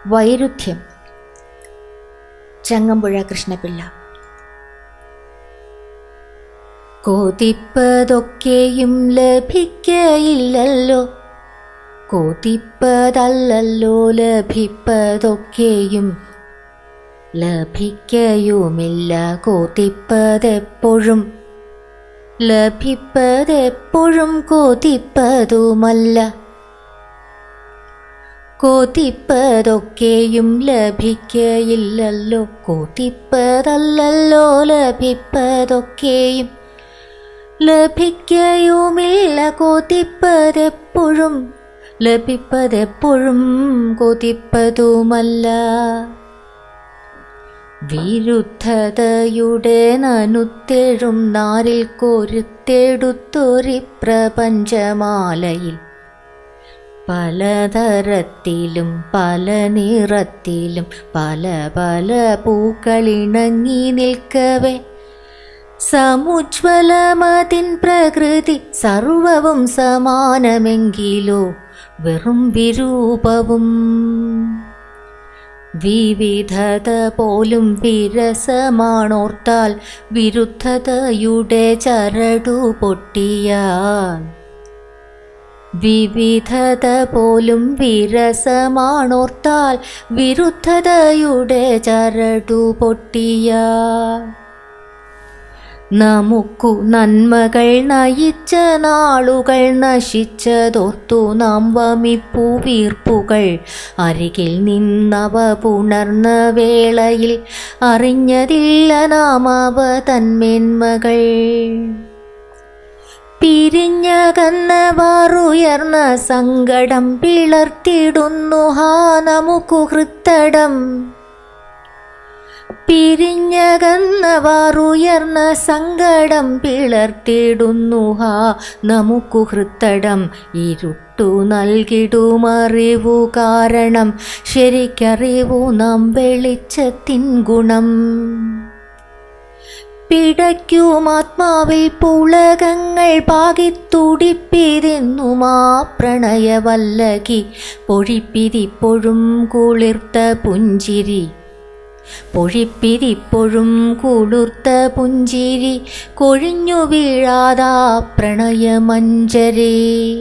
വൈരുദ്ധ്യം ചങ്ങമ്പുഴ കൃഷ്ണപിള്ള കൊതിപ്പതൊക്കെയും ലഭിക്കയില്ലല്ലോ കൊതിപ്പതല്ലല്ലോ ലഭിപ്പതൊക്കെയും ലഭിക്കയുമില്ല കൊതിപ്പതെപ്പോഴും ലഭിപ്പതെപ്പോഴും കൊതിപ്പതുമല്ല കൊതിപ്പതൊക്കെയും ലഭിക്കയില്ലല്ലോ കൊതിപ്പതല്ലല്ലോ ലഭിപ്പതൊക്കെയും ലഭിക്കയുമില്ല കൊതിപ്പതെപ്പോഴും ലഭിപ്പതെപ്പോഴും കൊതിപ്പതുമല്ല വിരുദ്ധതയുടെ നനുത്തെഴും നാരിൽ കൊരുത്തെടുത്തൊരി പ്രപഞ്ചമാലയിൽ പലതരത്തിലും പല നിറത്തിലും പല പല പൂക്കളിണങ്ങി നിൽക്കവേ സമുജ്വലമതിൻ പ്രകൃതി സർവവും സമാനമെങ്കിലോ വെറും വിരൂപവും വിവിധത പോലും വിരസമാണോർത്താൽ വിരുദ്ധതയുടെ ചരടു പൊട്ടിയാൽ വിവിധത പോലും വിരസമാണോർത്താൽ വിരുദ്ധതയുടെ ചരടു പൊട്ടിയാൽ നമുക്കു നന്മകൾ നയിച്ച നാളുകൾ നശിച്ചതോർത്തു നാം വമിപ്പു വീർപ്പുകൾ അരികിൽ നിന്നവ പുണർന്ന വേളയിൽ അറിഞ്ഞതില്ല നാം അവ തന്മേന്മകൾ പിരിഞ്ഞകന്നവാറുയർന്ന സങ്കടം പിളർത്തിടുന്നു ഹാ നമുക്കു ഹൃത്തടം പിരിഞ്ഞകന്നവാറുയർന്ന സങ്കടം പിളർത്തിടുന്നു ഹാ നമുക്കു ഹൃത്തടം ഇരുട്ടു നൽകിടുമറിവു കാരണം ശരിക്കറിവു നാം വെളിച്ചത്തിൻ ഗുണം പിടയ്ക്കും ആത്മാവിൽ പുളകങ്ങൾ പാകിത്തുടിപ്പിതെന്നുമാ പ്രണയവല്ലകി പൊഴിപ്പിതിപ്പോഴും കുളിർത്ത പുഞ്ചിരി പൊഴിപ്പിതിപ്പോഴും കുളിർത്ത പുഞ്ചിരി കൊഴിഞ്ഞു വീഴാതാ പ്രണയമഞ്ജരി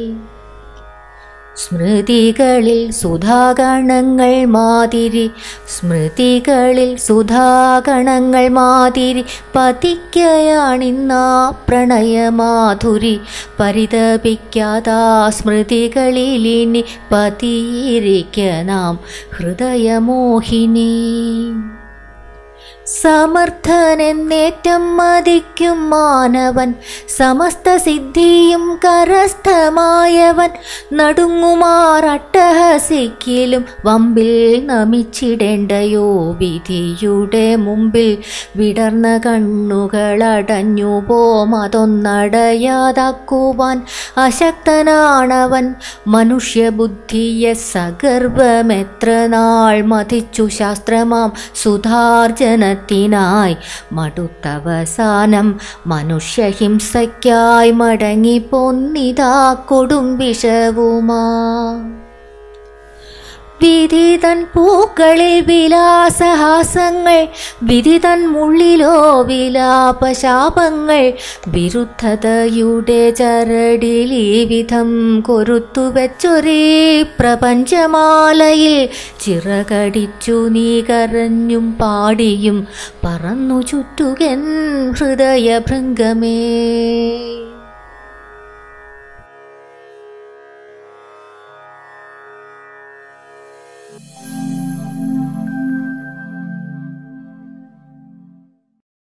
സ്മൃതികളിൽ സുധാഗണങ്ങൾ മാതിരി സ്മൃതികളിൽ സുധാഗണങ്ങൾ മാതിരി പതിക്കയാണിന്നാ പ്രണയമാധുരി പരിതപിക്കാതാ സ്മൃതികളിലിനി പതിയിരിക്ക നാം ഹൃദയമോഹിനി സമർത്ഥനെന്നേറ്റം മതിക്കും മാനവൻ സമസ്ത സിദ്ധിയും കരസ്ഥമായവൻ നടുങ്ങുമാറട്ടഹസിക്കലും വമ്പിൽ നമിച്ചിടേണ്ടയോ വിധിയുടെ മുമ്പിൽ വിടർന്ന കണ്ണുകളടഞ്ഞു പോമതൊന്നടയാതാക്കുവാൻ അശക്തനാണവൻ മനുഷ്യബുദ്ധിയെ സഗർഭമെത്ര നാൾ മതിച്ചു ശാസ്ത്രമാം സുധാർജനത്തിനായി മടുത്തവസാനം മനുഷ്യഹിംസയ്ക്കായി മടങ്ങി പൊന്നിതാ കൊടും വിഷവുമാ വിധിതൻ പൂക്കളിൽ വിലാസഹാസങ്ങൾ വിധിതൻ മുള്ളിലോ വിലാപശാപങ്ങൾ വിരുദ്ധതയുടെ ചരടിൽ ഈ വിധം കൊരുത്തു വെച്ചൊരേ പ്രപഞ്ചമാലയിൽ ചിറകടിച്ചു നീ കരഞ്ഞും പാടിയും പറന്നു ചുറ്റുകൻ ഹൃദയഭൃംഗമേ